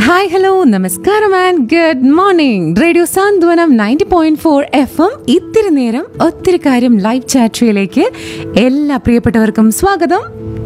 Hi hello നമസ്കാരം and good morning radio Santhwanam ninety point four F M ഇത്തിരി നേരം ഒത്തിരി കാര്യം ലൈവ് ചാറ്റുകളിലേക്ക് എല്ലാ പ്രിയപ്പെട്ടവർക്കും സ്വാഗതം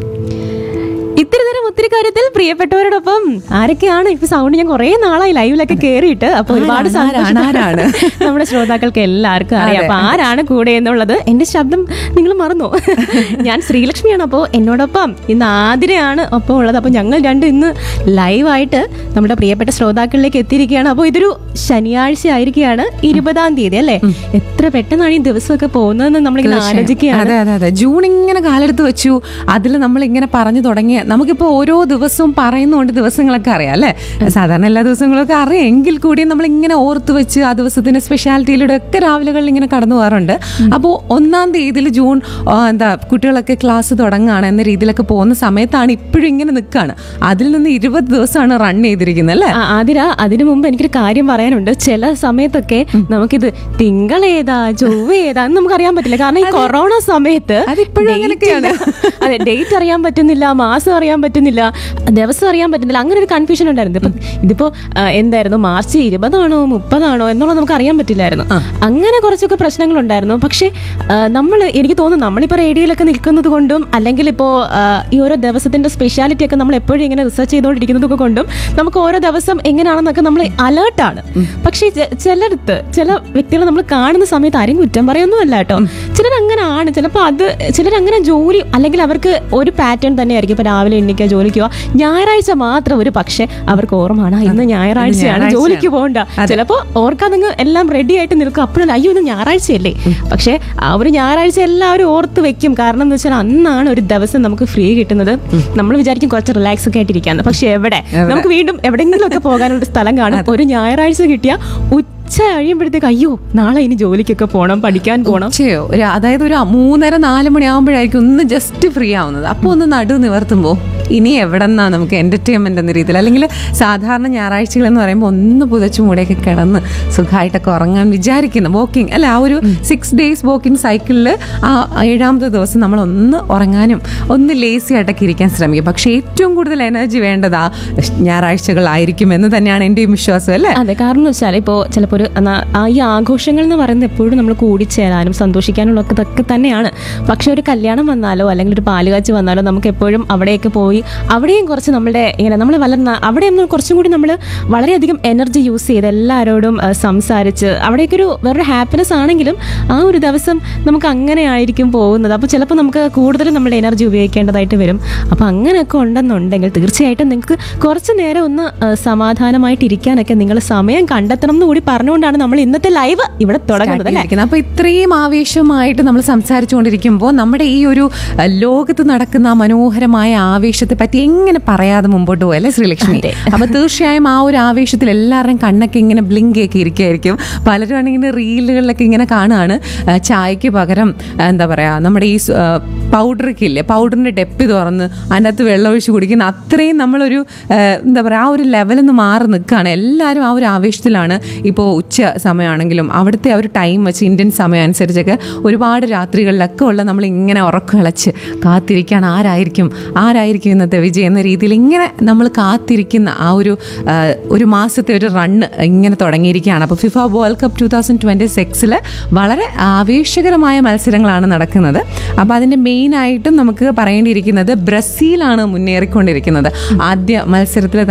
ഇത്തിരി നേരം ഒത്തിരി കാര്യത്തിൽ പ്രിയപ്പെട്ടവരോടൊപ്പം ആരൊക്കെയാണ് ഇപ്പൊ സൗണ്ട് ഞാൻ കുറെ നാളായി ലൈവിലൊക്കെ കേറിയിട്ട് അപ്പൊ ഒരുപാട് ആരാണ്, സന്തോഷം. ആരാണ്? നമ്മുടെ ശ്രോതാക്കൾക്ക് എല്ലാവർക്കും അറിയാം അതെ. അപ്പൊ ആരാണ് കൂടെ എന്നുള്ളത് എന്റെ ശബ്ദം നിങ്ങൾ മറന്നു ഞാൻ ശ്രീലക്ഷ്മിയാണ് അപ്പോൾ എന്നോടൊപ്പം ഇന്ന് ആതിരയാണ് ഒപ്പം ഉള്ളത് അപ്പൊ ഞങ്ങൾ രണ്ടും ഇന്ന് ലൈവായിട്ട് നമ്മുടെ പ്രിയപ്പെട്ട ശ്രോതാക്കളിലേക്ക് എത്തിയിരിക്കുകയാണ് അപ്പോൾ ഇതൊരു ശനിയാഴ്ച ആയിരിക്കുകയാണ് ഇരുപതാം തീയതി അല്ലേ എത്ര പെട്ടെന്നാണ് ഈ ദിവസമൊക്കെ പോകുന്നതെന്ന് നമ്മളിങ്ങനെ ആലോചിക്കുകയാണ് അതെ അതെ അതെ ജൂൺ ഇങ്ങനെ കാലെടുത്ത് വെച്ചു അതിൽ നമ്മൾ ഇങ്ങനെ പറഞ്ഞു തുടങ്ങിയ നമുക്കിപ്പോൾ ഓരോ ദിവസവും പറയുന്നതുകൊണ്ട് ദിവസങ്ങളൊക്കെ അറിയാം അല്ലേ സാധാരണ എല്ലാ ദിവസങ്ങളൊക്കെ അറിയാം എങ്കിൽ കൂടി നമ്മൾ ഇങ്ങനെ ഓർത്ത് വെച്ച് ആ ദിവസത്തിന്റെ സ്പെഷ്യാലിറ്റിയിലൂടെ ഒക്കെ രാവിലെകളിൽ ഇങ്ങനെ കടന്നു പോകാറുണ്ട് അപ്പോൾ ഒന്നാം തീയതിയിൽ ജൂൺ ആ, എന്താ കുട്ടികളൊക്കെ ക്ലാസ് തുടങ്ങുകയാണ് എന്ന രീതിയിലൊക്കെ പോകുന്ന സമയത്താണ് ഇപ്പോഴും ഇങ്ങനെ നിൽക്കുകയാണ് അതിൽ നിന്ന് ഇരുപത് ദിവസമാണ് റൺ ചെയ്തിരിക്കുന്നത് അല്ലേ ആ, ആതിര അതിനു മുമ്പ് എനിക്കൊരു കാര്യം പറയാനുണ്ട് ചില സമയത്തൊക്കെ നമുക്കിത് തിങ്കൾ ഏതാ ചൊവ്വ ഏതാ എന്ന് നമുക്ക് അറിയാൻ പറ്റില്ല കാരണം ഈ കൊറോണ സമയത്ത് അതിപ്പോഴും date അങ്ങനെയൊക്കെയാണ്. ഇല്ല. അതെ ഡേറ്റ് അറിയാൻ പറ്റുന്നില്ല മാസം അറിയാൻ പറ്റുന്നില്ല ദിവസം അറിയാൻ പറ്റുന്നില്ല അങ്ങനെ ഒരു കൺഫ്യൂഷൻ ഉണ്ടായിരുന്നു ഇപ്പം ഇതിപ്പോ ആ, എന്തായിരുന്നു മാർച്ച് ഇരുപതാണോ മുപ്പതാണോ എന്നുള്ളത് നമുക്ക് അറിയാൻ പറ്റില്ലായിരുന്നു അങ്ങനെ കുറച്ചൊക്കെ പ്രശ്നങ്ങൾ ഉണ്ടായിരുന്നു പക്ഷേ നമ്മൾ എനിക്ക് തോന്നുന്നു നമ്മളിപ്പോൾ റേഡിയോയിലൊക്കെ നിൽക്കുന്നത് കൊണ്ടും അല്ലെങ്കിൽ ഇപ്പോൾ ഈ ഓരോ ദിവസത്തിന്റെ സ്പെഷ്യാലിറ്റി ഒക്കെ നമ്മൾ എപ്പോഴും ഇങ്ങനെ റിസർച്ച് ചെയ്തുകൊണ്ടിരിക്കുന്നത് കൊണ്ടും നമുക്ക് ഓരോ ദിവസം എങ്ങനെയാണെന്നൊക്കെ നമ്മൾ അലേർട്ടാണ് പക്ഷേ ചെ- ചിലടത്ത് ചില വ്യക്തികളെ നമ്മൾ കാണുന്ന സമയത്ത് ആരും കുറ്റം പറയൊന്നുമല്ല കേട്ടോ ചിലർ അങ്ങനെ ആണ് ചിലപ്പോൾ അത് ചിലർ അങ്ങനെ ജോലി അല്ലെങ്കിൽ അവർക്ക് ഒരു പാറ്റേൺ തന്നെയായിരിക്കും ഇപ്പൊ രാവിലെ എണ്ണിക്കുക ജോലിക്ക് പോവാ ഞായറാഴ്ച മാത്രം ഒരു പക്ഷേ അവർക്ക് ഓർമ്മയാണ് "ആ, ഇന്ന് ഞായറാഴ്ചയാണ് ഞായറാഴ്ചയാണ്. ജോലിക്ക് പോകണ്ട ചിലപ്പോൾ ഓർക്കാതെ എല്ലാം റെഡി ആയിട്ട് നിൽക്കും അപ്പോഴല്ല അയ്യോ ഇന്ന് ഞായറാഴ്ചയല്ലേ പക്ഷേ ആ ഒരു ഞായറാഴ്ച എല്ലാവരും ഓർത്ത് വെക്കും കാരണം എന്ന് വെച്ചാൽ അന്നാണ് ഒരു ദിവസം നമുക്ക് ഫ്രീ കിട്ടുന്നത് നമ്മൾ വിചാരിക്കും കുറച്ച് റിലാക്സ് ഒക്കെ ആയിട്ടിരിക്കാന്ന് പക്ഷെ എവിടെ നമുക്ക് വീണ്ടും എവിടെയെങ്കിലും ഒക്കെ പോകാനുള്ള ഒരു സ്ഥലം കാണും ഒരു ഞായറാഴ്ച കിട്ടിയ ഉച്ച കഴിയുമ്പോഴത്തേക്ക് അയ്യോ നാളെ ഇനി ജോലിക്കൊക്കെ പോകണം പഠിക്കാൻ പോകണം ഉച്ചയോ ഒരു അതായത് ഒരു മൂന്നര നാല് മണിയാകുമ്പോഴായിരിക്കും ഒന്ന് ജസ്റ്റ് ഫ്രീ ആവുന്നത് അപ്പോൾ ഒന്ന് നടു നിവർത്തുമ്പോൾ ഇനി എവിടെന്നാ നമുക്ക് എന്റർടൈൻമെന്റ് എന്ന രീതിയിൽ അല്ലെങ്കിൽ സാധാരണ ഞായറാഴ്ചകൾ എന്ന് പറയുമ്പോൾ ഒന്ന് പുതച്ചു മൂടെയൊക്കെ കിടന്ന് സുഖമായിട്ടൊക്കെ ഉറങ്ങാൻ വിചാരിക്കുന്നു വോക്കിംഗ് അല്ല ആ ഒരു സിക്സ് ഡേയ്സ് വോക്കിംഗ് സൈക്കിളിൽ ആ ഏഴാമത്തെ ദിവസം നമ്മൾ ഒന്ന് ഉറങ്ങാനും ഒന്ന് ലേസി ആയിട്ടൊക്കെ ഇരിക്കാൻ ശ്രമിക്കും പക്ഷേ ഏറ്റവും കൂടുതൽ എനർജി വേണ്ടത് ആ ഞായറാഴ്ചകളായിരിക്കും എന്ന് തന്നെയാണ് എൻ്റെയും വിശ്വാസം അല്ലേ അതെ കാരണം എന്ന് വെച്ചാൽ ഇപ്പോൾ ചിലപ്പോൾ ഒരു ന- ആ ഈ ആഘോഷങ്ങൾ എന്ന് പറയുന്നത് എപ്പോഴും നമ്മൾ കൂടിച്ചേരാനും സന്തോഷിക്കാനുള്ള ഒക്കെ ഇതൊക്കെ തന്നെയാണ് പക്ഷെ ഒരു കല്യാണം വന്നാലോ അല്ലെങ്കിൽ ഒരു പാലുകാച്ച് വന്നാലോ നമുക്ക് എപ്പോഴും അവിടെയൊക്കെ പോയി അവിടെയും കുറച്ച് നമ്മുടെ ഇങ്ങനെ നമ്മൾ വളർന്ന അവിടെ ഒന്ന് കുറച്ചും കൂടി നമ്മൾ വളരെയധികം എനർജി യൂസ് ചെയ്ത് എല്ലാവരോടും ആ, സംസാരിച്ച് അവിടെയൊക്കെ ഒരു വേറൊരു ഹാപ്പിനെസ് ആണെങ്കിലും ആ ഒരു ദിവസം നമുക്ക് അങ്ങനെ ആയിരിക്കും പോകുന്നത് അപ്പോൾ ചിലപ്പോൾ നമുക്ക് കൂടുതലും നമ്മുടെ എനർജി ഉപയോഗിക്കേണ്ടതായിട്ട് വരും അപ്പോൾ അങ്ങനെയൊക്കെ ഉണ്ടെന്നുണ്ടെങ്കിൽ തീർച്ചയായിട്ടും നിങ്ങൾക്ക് കുറച്ച് നേരം ഒന്ന് ആ, സമാധാനമായിട്ട് ഇരിക്കാനൊക്കെ നിങ്ങൾ സമയം കണ്ടെത്തണം എന്ന് കൂടി പറഞ്ഞുകൊണ്ടാണ് നമ്മൾ ഇന്നത്തെ ലൈവ് ഇവിടെ തുടങ്ങുന്നത് അല്ലേ ഇരിക്കുന്നത്. അപ്പൊ ഇത്രയും ആവേശമായിട്ട് നമ്മൾ സംസാരിച്ചുകൊണ്ടിരിക്കുമ്പോൾ നമ്മുടെ ഈ ഒരു അഹ്, ലോകത്ത് നടക്കുന്ന ആ മനോഹരമായ ആവേശത്തെ പറ്റി എങ്ങനെ പറയാതെ മുമ്പോട്ട് പോയല്ലേ ശ്രീലക്ഷ്മി അതെ. അപ്പൊ തീർച്ചയായും ആ ഒരു ആവേശത്തിൽ എല്ലാവരുടെയും കണ്ണൊക്കെ ഇങ്ങനെ ബ്ലിങ്ക് ഒക്കെ ഇരിക്കുകയായിരിക്കും പലരും ആണെങ്കിൽ റീലുകളിലൊക്കെ ഇങ്ങനെ കാണുകയാണ് അഹ്, ചായക്ക് പകരം അഹ്, എന്താ പറയാ നമ്മുടെ ഈ പൗഡറൊക്കെ ഇല്ലേ പൗഡറിന്റെ ഡെപ്പ് തുറന്ന് അതിനകത്ത് വെള്ളം ഒഴിച്ച് കുടിക്കുന്ന അത്രയും നമ്മളൊരു അഹ്, എന്താ പറയാ ആ ഒരു ലെവലിൽ നിന്ന് മാറി നിൽക്കുകയാണ് എല്ലാവരും ആ ഒരു ആവേശത്തിലാണ് ഇപ്പോൾ ഉച്ച സമയമാണെങ്കിലും അവിടുത്തെ ആ ഒരു ടൈം വെച്ച് ഇന്ത്യൻ സമയം അനുസരിച്ചൊക്കെ ഒരുപാട് രാത്രികളിലൊക്കെ ഉള്ള നമ്മൾ ഇങ്ങനെ ഉറക്കളച്ച് കാത്തിരിക്കാൻ ആരായിരിക്കും ആരായിരിക്കും ഇന്നത്തെ വിജയം എന്ന രീതിയിൽ ഇങ്ങനെ നമ്മൾ കാത്തിരിക്കുന്ന ആ ഒരു ആ, ഒരു മാസത്തെ ഒരു റണ്ണ് ഇങ്ങനെ തുടങ്ങിയിരിക്കുകയാണ് അപ്പോൾ FIFA world cup two thousand twenty സിക്സിൽ വളരെ ആവേശകരമായ മത്സരങ്ങളാണ് നടക്കുന്നത് അപ്പോൾ അതിൻ്റെ മെയിനായിട്ടും നമുക്ക് പറയേണ്ടിയിരിക്കുന്നത് ബ്രസീലാണ് മുന്നേറിക്കൊണ്ടിരിക്കുന്നത് ആദ്യ മത്സരത്തിൽ